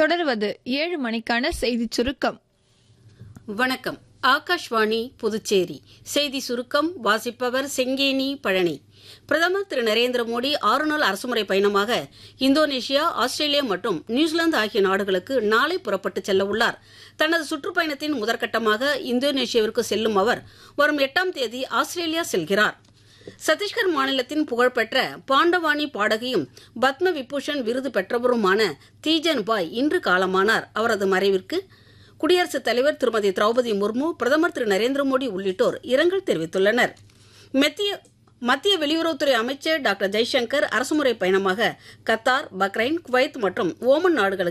தொடர்வது ஏழு மணிக்கான செய்திச் சுருக்கம் வணக்கம் ஆகாஷ்வாணி புதுச்சேரி செய்தி சுருக்கம் வாசிப்பவர் செங்கேனி பழனி பிரதமர் திரு நரேந்திர மோடி ஆறு நாள் அரசுமுறை பயணமாக இந்தோனேஷியா ஆஸ்திரேலியா மற்றும் நியூசிலாந்து ஆகிய நாடுகளுக்கு நாளை புறப்பட்டு செல்ல உள்ளார் தனது சுற்றுப்பயணத்தின் முதற்கட்டமாக இந்தோனேஷியாவிற்கு செல்லும் அவர் வரும் எட்டாம் தேதி ஆஸ்திரேலியா செல்கிறார் சத்தீஸ்கர் மாநிலத்தின் புகழ்பெற்ற பாண்டவாணி பாடகியும் பத்ம விபூஷன் விருது பெற்றவருமான தீஜன் பாய் இன்று காலமானார் அவரது மறைவிற்கு குடியரசுத் தலைவர் திருமதி திரௌபதி முர்மு பிரதமர் திரு நரேந்திர மோடி உள்ளிட்டோர் இரங்கல் தெரிவித்துள்ளனர் மத்திய மத்திய வெளியுறவுத்துறை அமைச்சர் டாக்டர் ஜெய்சங்கர் அரசுமுறை பயணமாக கத்தார் பக்ரைன் குவைத் மற்றும் ஓமன் நாடுகளுக்கு